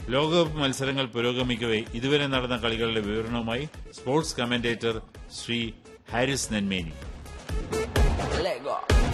ലോകകപ്പ് മത്സരങ്ങൾ പുരോഗമിക്കവെ ഇതുവരെ നടന്ന കളികളുടെ വിവരണവുമായി sports commentator Shri Haris Nenmeni Lego.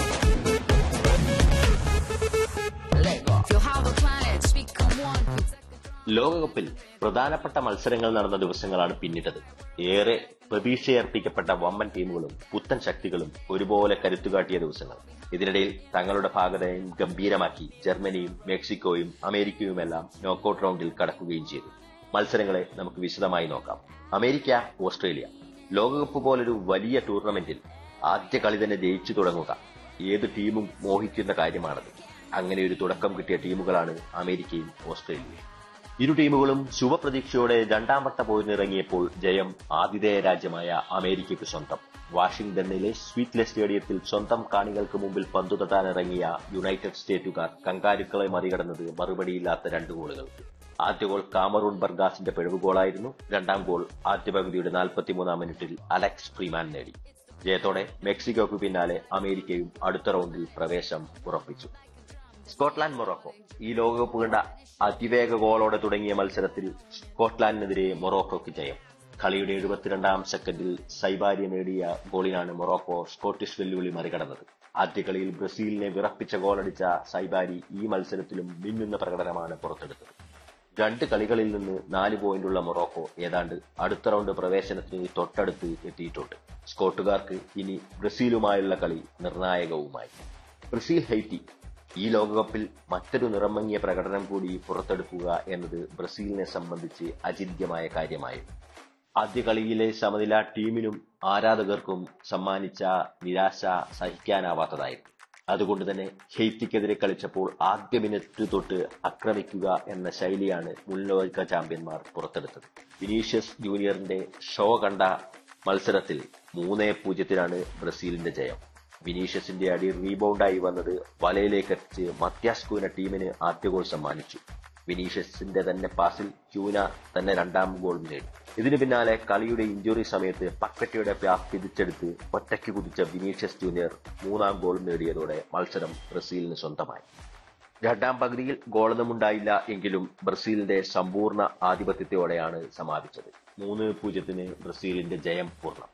Lego. Feel how the planets become one. Protect the ലോകകപ്പിൽ പ്രധാനപ്പെട്ട മത്സരങ്ങൾ നടന്ന ദിവസങ്ങളാണ് പിന്നിട്ടത് ഏറെ പ്രതീക്ഷയർപ്പിക്കപ്പെട്ട വമ്പൻ ടീമുകളും പുത്തൻ ശക്തികളും ഒരുപോലെ കരുത്തുകാട്ടിയ ദിവസങ്ങൾ ഇതിനിടയിൽ തങ്ങളുടെ ഭാഗതയും ഗംഭീരമാക്കി ജർമ്മനിയും മെക്സിക്കോയും അമേരിക്കയുമെല്ലാം നോക്കൌട്ട് റൗണ്ടിൽ കടക്കുകയും ചെയ്തു മത്സരങ്ങളെ നമുക്ക് വിശദമായി നോക്കാം അമേരിക്ക ഓസ്ട്രേലിയ ലോകകപ്പ് പോലൊരു വലിയ ടൂർണമെന്റിൽ ആദ്യ കളി തന്നെ ജയിച്ചു തുടങ്ങുക ഏത് ടീമും മോഹിക്കുന്ന കാര്യമാണത് അങ്ങനെ ഒരു തുടക്കം കിട്ടിയ ടീമുകളാണ് അമേരിക്കയും ഓസ്ട്രേലിയയും ഇരു ടീമുകളും ശുഭപ്രതീക്ഷയോടെ രണ്ടാം വട്ട പോരിനിറങ്ങിയപ്പോൾ ജയം ആതിഥേയ രാജ്യമായ അമേരിക്കയ്ക്ക് സ്വന്തം വാഷിംഗ്ടണിലെ സ്വീറ്റ്ലെ സ്റ്റേഡിയത്തിൽ സ്വന്തം കാണികൾക്ക് മുമ്പിൽ പന്തു തട്ടാനിറങ്ങിയ യുണൈറ്റഡ് സ്റ്റേറ്റുകാർ കങ്കാരുക്കളെ മറികടന്നത് മറുപടിയില്ലാത്ത രണ്ട് ഗോളുകൾക്ക് ആദ്യ ഗോൾ കാമറൂൺ ബർഗാസിന്റെ പിഴവ് ഗോളായിരുന്നു രണ്ടാം ഗോൾ ആദ്യ പകുതിയുടെ നാൽപ്പത്തിമൂന്നാം മിനിറ്റിൽ അലക്സ് ഫ്രീമാൻ നേടി ജയത്തോടെ മെക്സിക്കോയ്ക്ക് പിന്നാലെ അമേരിക്കയും അടുത്ത റൗണ്ടിൽ പ്രവേശം ഉറപ്പിച്ചു സ്കോട്ട്ലാൻഡ് മൊറോക്കോ ഈ ലോകകപ്പ് കണ്ട അതിവേഗ ഗോളോടെ തുടങ്ങിയ മത്സരത്തിൽ സ്കോട്ട്ലാൻഡിനെതിരെ മൊറോക്കോയ്ക്ക് ജയം കളിയുടെ എഴുപത്തിരണ്ടാം സെക്കൻഡിൽ സൈബാരി നേടിയ ഗോളിനാണ് മൊറോക്കോ സ്കോട്ടിഷ് വെല്ലുവിളി മറികടന്നത് ആദ്യ കളിയിൽ ബ്രസീലിനെ വിറപ്പിച്ച ഗോളടിച്ച സൈബാരി ഈ മത്സരത്തിലും മിന്നുന്ന പ്രകടനമാണ് പുറത്തെടുത്തത് രണ്ട് കളികളിൽ നിന്ന് നാല് പോയിന്റുള്ള മൊറോക്കോ ഏതാണ്ട് അടുത്ത റൗണ്ട് പ്രവേശനത്തിന് തൊട്ടടുത്ത് എത്തിയിട്ടുണ്ട് സ്കോട്ടുകാർക്ക് ഇനി ബ്രസീലുമായുള്ള കളി നിർണായകവുമായി ബ്രസീൽ ഹൈറ്റി ഈ ലോകകപ്പിൽ മറ്റൊരു നിറമങ്ങിയ പ്രകടനം കൂടി പുറത്തെടുക്കുക എന്നത് ബ്രസീലിനെ സംബന്ധിച്ച് അചിന്ത്യമായ കാര്യമായിരുന്നു ആദ്യ കളിയിലെ സമനില ടീമിനും ആരാധകർക്കും സമ്മാനിച്ച നിരാശ സഹിക്കാനാവാത്തതായിരുന്നു അതുകൊണ്ട് തന്നെ ഹെയ്ത്തിക്കെതിരെ കളിച്ചപ്പോൾ ആദ്യ മിനിറ്റ് തൊട്ട് ആക്രമിക്കുക എന്ന ശൈലിയാണ് മുൻലോക ചാമ്പ്യന്മാർ പുറത്തെടുത്തത് വിനീഷ്യസ് ജൂനിയറിന്റെ ഷോ കണ്ട മത്സരത്തിൽ മൂന്നേ പൂജ്യത്തിനാണ് ബ്രസീലിന്റെ ജയം വിനീഷ്യസിന്റെ അടി റീബൗണ്ടായി വന്നത് വലയിലേക്ക് എത്തിച്ച് മത്യാസ് ക്യൂന ടീമിന് ആദ്യ ഗോൾ സമ്മാനിച്ചു വിനീഷ്യസിന്റെ തന്നെ പാസിൽ ക്യൂന തന്നെ രണ്ടാം ഗോൾ നേടി ഇതിനു പിന്നാലെ കളിയുടെ ഇഞ്ചുറി സമയത്ത് പക്കറ്റയുടെ പാസ് തിരിച്ചെടുത്ത് ഒറ്റയ്ക്ക് കുതിച്ച വിനീഷ്യസ് ജൂനിയർ മൂന്നാം ഗോൾ നേടിയതോടെ മത്സരം ബ്രസീലിന് സ്വന്തമായി രണ്ടാം പകുതിയിൽ ഗോളൊന്നുമുണ്ടായില്ല എങ്കിലും ബ്രസീലിന്റെ സമ്പൂർണ്ണ ആധിപത്യത്തോടെയാണ് സമാപിച്ചത് മൂന്ന് പൂജ്യത്തിന് ബ്രസീലിന്റെ ജയം പൂർണ്ണം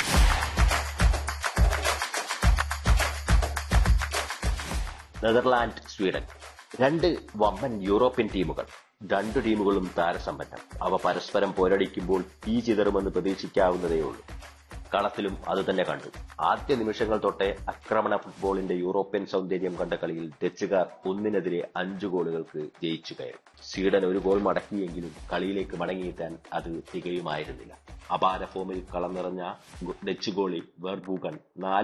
നെതർലാൻഡ് സ്വീഡൻ രണ്ട് വമ്പൻ യൂറോപ്യൻ ടീമുകൾ രണ്ടു ടീമുകളും താരസമ്പന്നം അവ പരസ്പരം പോരടിക്കുമ്പോൾ തീ ചിതറുമെന്ന് പ്രതീക്ഷിക്കാവുന്നതേയുള്ളൂ കളത്തിലും അത് തന്നെ കണ്ടു ആദ്യ നിമിഷങ്ങൾ തൊട്ടേ ആക്രമണ ഫുട്ബോളിന്റെ യൂറോപ്യൻ സൗന്ദര്യം കണ്ട കളിയിൽ ഡച്ചുകാർ ഒന്നിനെതിരെ അഞ്ചു ഗോളുകൾക്ക് ജയിച്ചു കയറി സ്വീഡൻ ഒരു ഗോൾ മടക്കിയെങ്കിലും കളിയിലേക്ക് മടങ്ങിയെത്താൻ അത് തികയുമായിരുന്നില്ല അപാര ഫോമിൽ കളം നിറഞ്ഞ ഡച്ച് ഗോളി വെർബൂഗൻ നാല്